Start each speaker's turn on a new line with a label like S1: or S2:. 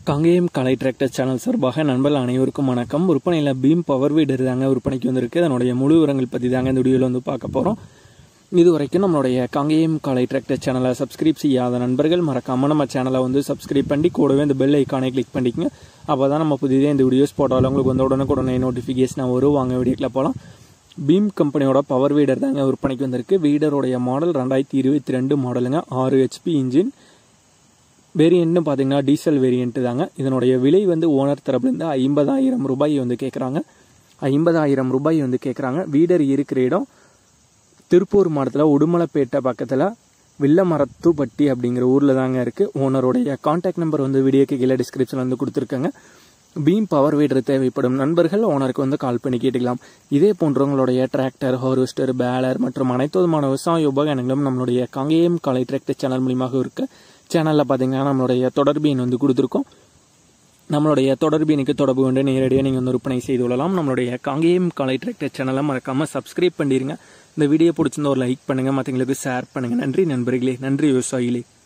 S1: Kangeyam Kalai tractor channel சார்பாக நண்பர்கள் அனைவருக்கும் வணக்கம் விற்பனையில் பீம் பவர் வீடர் தாங்க விற்பனைக்கு வந்திருக்கு அதனுடைய முழு விவரங்கள் பற்றி தாங்க இந்த வீடியோவில் வந்து பார்க்க போகிறோம் இது வரைக்கும் நம்மளுடைய காங்கேயம் கலை டிராக்டர் சேனலை சப்ஸ்கிரைப் செய்யாத நண்பர்கள் மறக்காம நம்ம சேனலை வந்து சப்ஸ்கிரைப் பண்ணி கூடவே இந்த பெல் ஐக்கானை கிளிக் பண்ணிக்கங்க அப்போ தான் நம்ம புதிதாக இந்த வீடியோஸ் போட்டாலும் உங்களுக்கு வந்து உடனுக்குடனே நோட்டிஃபிகேஷன் வரும் வாங்க வீடியோக்கில் போகலாம் பீம் கம்பெனியோட பவர் வீடர் தாங்க விற்பனைக்கு வந்திருக்கு வீடருடைய மாடல் ரெண்டாயிரத்தி இருபத்தி ரெண்டு மாடலுங்க ஆறு ஹெச்பி இன்ஜின் வேரியண்ட்னு பார்த்தீங்கன்னா டீசல் வேரியண்ட் தாங்க இதனுடைய விலை வந்து ஓனர் தரப்புலேருந்து ஐம்பதாயிரம் ரூபாய் வந்து கேட்குறாங்க ஐம்பதாயிரம் ரூபாய் வந்து கேட்குறாங்க வீடர் இருக்கிற இடம் திருப்பூர் மாவட்டத்தில் உடுமலைப்பேட்டை பக்கத்தில் வில்லமரத்துப்பட்டி அப்படிங்கிற ஊரில் தாங்க இருக்குது ஓனருடைய காண்டாக்ட் நம்பர் வந்து வீடியோக்கு கீழே டிஸ்கிரிப்ஷனில் வந்து கொடுத்துருக்காங்க பீம் பவர் வீடர் தேவைப்படும் நண்பர்கள் ஓனருக்கு வந்து கால் பண்ணி கேட்டுக்கலாம் இதே போன்றவங்களுடைய டிராக்டர் ஹார்வெஸ்டர் பேலர் மற்றும் அனைத்து விதமான விவசாய உபகரணங்களும் நம்மளுடைய காங்கேயம் கலை டிராக்டர் சேனல் மூலியமாக இருக்கு சேனலில் பார்த்தீங்கன்னா நம்மளுடைய தொடர்பு எண் வந்து கொடுத்துருக்கோம் நம்மளுடைய தொடர்பு எனக்கு தொடர்பு கொண்டு நேரடியாக நீங்கள் வந்து விற்பனை செய்து கொள்ளலாம் நம்மளுடைய காங்கேயம் கலை டிராக்டர் சேனலை மறக்காமல் சப்ஸ்கிரைப் பண்ணிடுங்க இந்த வீடியோ பிடிச்சிருந்த ஒரு லைக் பண்ணுங்கள் மற்றவங்களுக்கு ஷேர் பண்ணுங்கள் நன்றி நண்பர்களே நன்றி விவசாயிகளே